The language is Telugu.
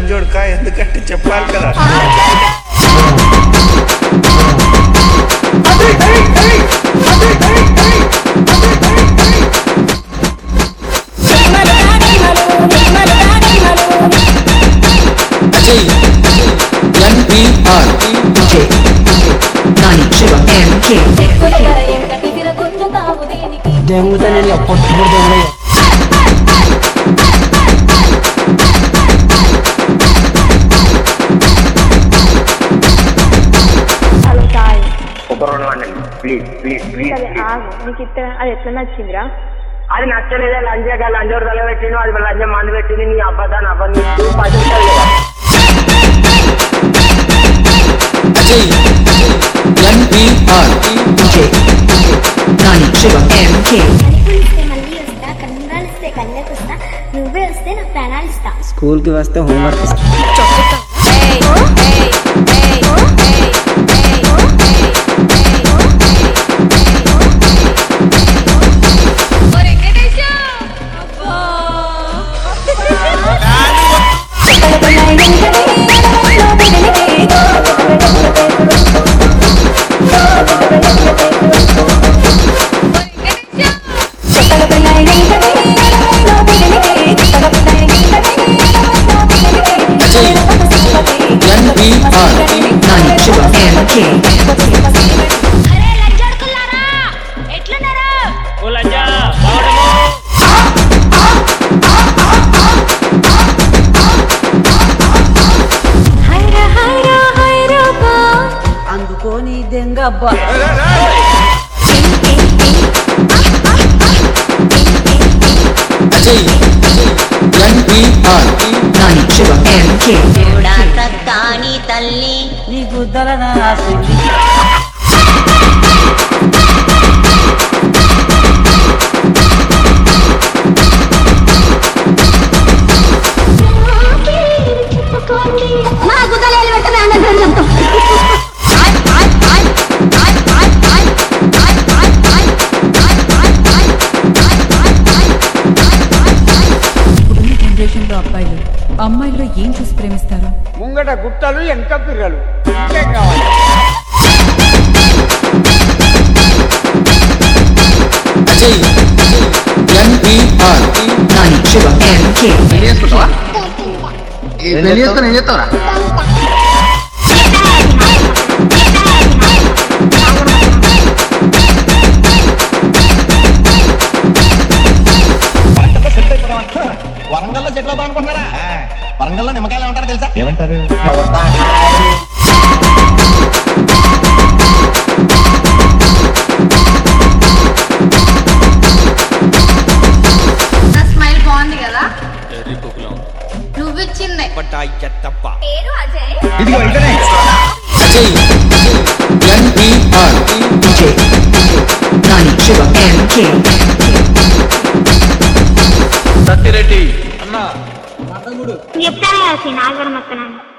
లంజోడుకా ఎందుకంటే చెప్పాలి కదా Ajay NPR DJ Nani Shiva MK దెంగుతా నేను పొట్టుకుడు దెంగ హలో సాయి ఒక రెండు వందలు ప్లీజ్ ప్లీజ్ ప్లీజ్ సరే ఆగు నీకు ఇస్తే అది ఎట్లా నచ్చిందిరా అది నచ్చలేదే లంజగా లంజోడు తల పెట్టిండు అది లంజం మందు పెట్టింది నీ అబ్బదాన్ని అబ్బని పది రూపాయలు కదా. Ajay NPR DJ Nani Shiva MK కనిపిస్తే మళ్ళీ వస్తా కన్నాలు ఇస్తే కళ్ళకి వస్తా నువ్వే వస్తే నా ప్రాణాలు ఇస్తా స్కూల్కి వస్తే హోంవర్క్ ఇస్తా Ajay NPR Nani Shiva MK అరే లంచాడుకున్నారా ఎట్లున్నారా హైరా హైరా హైరా బా అందుకోని దెంగ Ajay NPR Nani Shiva MK కాని తల్లి నీ గుద్దల నా ఆశింది మా గుద్దలేలు పెట్టమే అన్నట్టు ఇప్పుడున్న జనరేషన్లో అబ్బాయిలు అమ్మాయిల్లో ఏం చూసి ప్రేమిస్తారు ముంగట గుట్టలు వెనక పిర్రలు ఇంకేం కావాలి Ajay NPR Nani Shiva MK వరంగల్లో సెటిల్ అవుతాం అనుకుంటున్నారా వరంగల్లో నిమ్మకాయలు ఏమంటారు తెలుసా ఏమంటారు నా స్మైల్ బాగుంది కదా నువ్వు ఇచ్చిందే పేరు అజయ్ ఇదిగో ఇతనే Ajay NPR DJ Nani Shiva MK Sattireddy చెప్తాను కదా నాగరం వస్తున్నాను